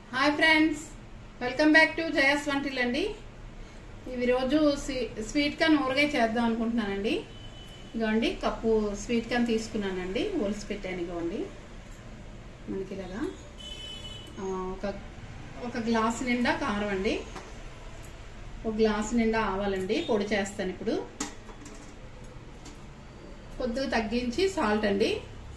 hi friends welcome back to Jaya's వంటిల్ అండి ఇవి రోజు స్వీ- స్వీట్ కార్న్ ఊరగాయ చేద్దాం అనుకుంటున్నానండి ఇదిగోండి కప్పు స్వీట్ కార్న్ తీసుకున్నానండి ఒలిసి పెట్టాను ఇదిగోండి మనకి ఇలాగా ఆ, ఒక ఒక గ్లాస్ నిండా కారం అండి ఒక గ్లాస్ నిండా ఆవాలండి పొడి చేస్తాను ఇప్పుడు కొద్దిగా తగ్గించి సాల్ట్ అండి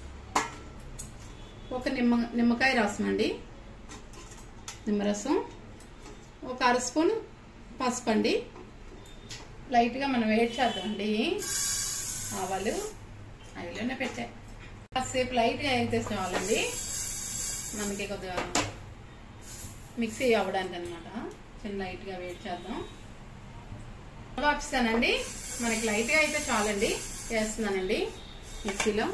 ఒక నిమ్మ నిమ్మకాయ రసం అండి నిమ్మరసం ఒక అర స్పూన్ పసుపు అండి లైట్గా మనం వేడి చేద్దామండి ఆవాలు అవిలోనే పెట్టా కాసేపు లైట్గా అయితే చాలండి మనకి కొద్దిగా మిక్సీ అవ్వడానికి అనమాట చిన్న లైట్గా వేడి చేద్దాం వాపిస్తానండి మనకి లైట్గా అయితే చాలండి వేస్తున్నానండి మిక్సీలో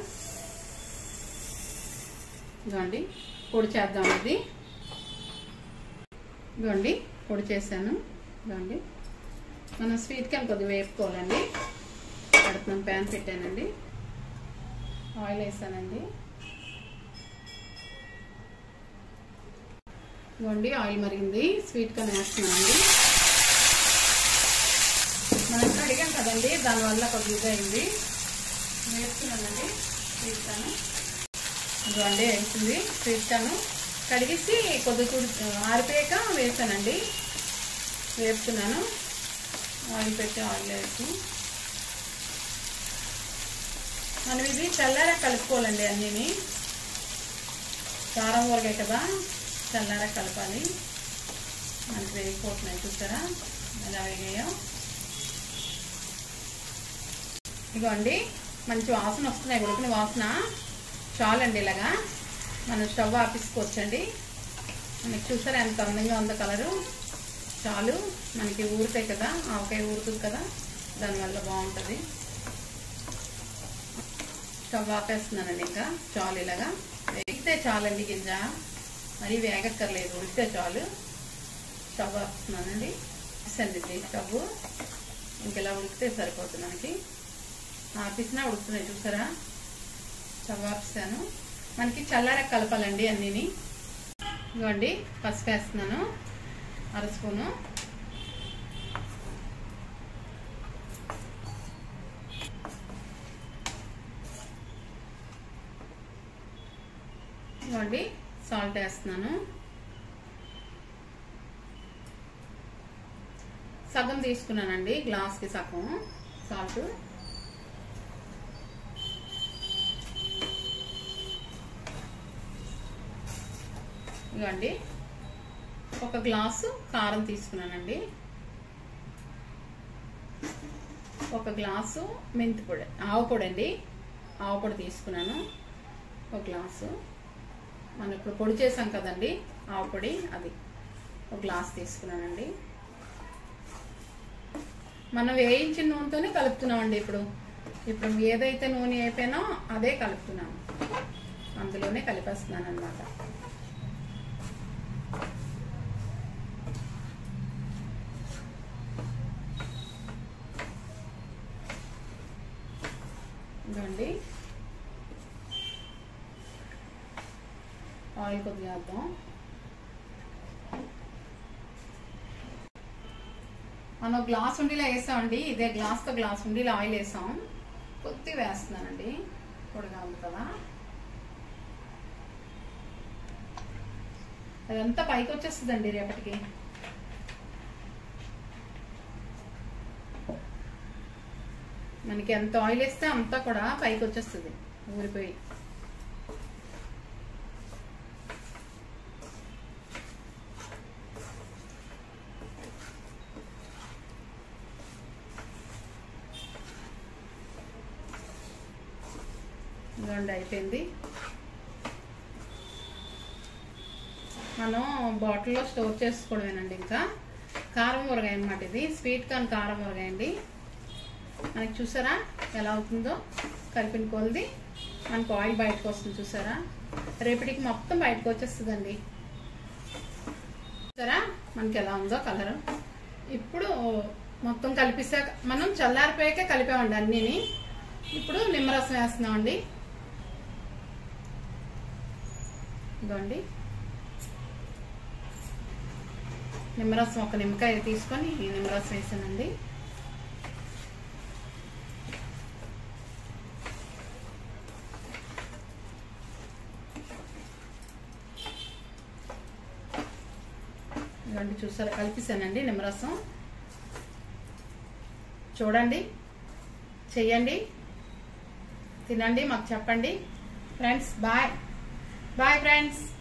ఇదిగోండి పొడి చేద్దాం ఇది ఇదిగోండి పొడి చేశాను ఇదిగోండి మనం స్వీట్ క్యాన్ కొద్దిగా వేపుకోవాలండి కడుపున ప్యాన్ పెట్టానండి ఆయిల్ వేసానండి ఇదిగోండి ఆయిల్ మరిగింది స్వీట్ కార్న్ వేస్తున్నానండి మనం కడిగాం కదండి దానివల్ల కొద్దిగా అయింది వేస్తున్నానండి స్వీట్ కార్న్ ఇదిగోండి వేసింది వేస్తాను కడిగేసి కొద్ది చూడు ఆరిపోయాక వేసానండి వేపుతున్నాను ఆయిల్ పెట్టి ఆయిల్ వేసి మనం ఇది చల్లార కలుపుకోవాలండి అన్నీని కారం ఊరగాయ కదా చల్లార కలపాలి మనకి వేగిపోతున్నాయి చూసారా ఎలా వేగాయో ఇదిగోండి మంచి వాసన వస్తున్నాయి ఉడికిన వాసన చాలండి ఇలాగా మనం స్టవ్ ఆపేసుకోవచ్చండి మనకి చూసారా ఎంత అందంగా ఉందో కలరు చాలు మనకి ఊరుతాయి కదా ఆవకాయ ఊరుతుంది కదా దానివల్ల బాగుంటుంది స్టవ్ ఆపేస్తున్నానండి ఇంకా చాలు ఇలాగా వేగితే చాలండి గింజ మరీ వేగక్కర్లేదు ఉడికితే చాలు స్టవ్ ఆపుతున్నానండి అండి స్టవ్ ఇంకెలా ఉడికితే సరిపోతుంది మనకి ఆపేసినా ఉడుకుతున్నాయి చూసారా స్టవ్ ఆపిస్తాను మనకి చల్లార కలపాలండి అన్నీని ఇదిగోండి పసుపు వేస్తున్నాను అర స్పూను ఇదిగోండి సాల్ట్ వేస్తున్నాను సగం తీసుకున్నానండి గ్లాస్కి సగం సాల్ట్ ఇవ్వండి ఒక గ్లాసు కారం తీసుకున్నానండి ఒక గ్లాసు మెంతి పొడి ఆవు పొడి అండి ఆవు పొడి తీసుకున్నాను ఒక గ్లాసు మనం ఇప్పుడు పొడి చేసాం కదండి ఆవు పొడి అది ఒక గ్లాస్ తీసుకున్నానండి మనం వేయించిన నూనెతోనే కలుపుతున్నామండి ఇప్పుడు ఇప్పుడు ఏదైతే నూనె అయిపోయినా అదే కలుపుతున్నాను అందులోనే కలిపేస్తున్నాను అనమాట ఇదండి ఆయిల్ కొద్దిగా వేద్దాం మనం గ్లాస్ ఉండిలా వేసామండి ఇదే గ్లాస్తో గ్లాస్ ఉండిలా ఆయిల్ వేసాం కొద్దిగా వేస్తున్నానండి పొడిగా ఉంది కదా అదంతా పైకి వచ్చేస్తుందండి రేపటికి మనకి ఎంత ఆయిల్ వేస్తే అంతా కూడా పైకి వచ్చేస్తుంది ఊరిపోయి ఇదిగోండి అయిపోయింది మనం బాటిల్లో స్టోర్ చేసుకోవడమేనండి ఇంకా కారం ఊరగాయ అనమాట ఇది స్వీట్ కార్న్ కారం ఊరగాయ అండి మనకి చూసారా ఎలా అవుతుందో కలిపిన కొలది మనకు ఆయిల్ బయటకు వస్తుంది చూసారా రేపటికి మొత్తం బయటకు వచ్చేస్తుందండి చూసారా మనకి ఎలా ఉందో కలర్ ఇప్పుడు మొత్తం కలిపిసాక మనం చల్లారిపోయాక కలిపామండి అన్నీని ఇప్పుడు నిమ్మరసం వేస్తున్నామండి ఇదిగోండి నిమ్మరసం ఒక నిమ్మకాయ తీసుకొని ఈ నిమ్మరసం వేసానండి ఇవ్వండి చూసారా కలిపిసానండి నిమ్మరసం చూడండి చెయ్యండి తినండి మాకు చెప్పండి ఫ్రెండ్స్ బాయ్ బాయ్ ఫ్రెండ్స్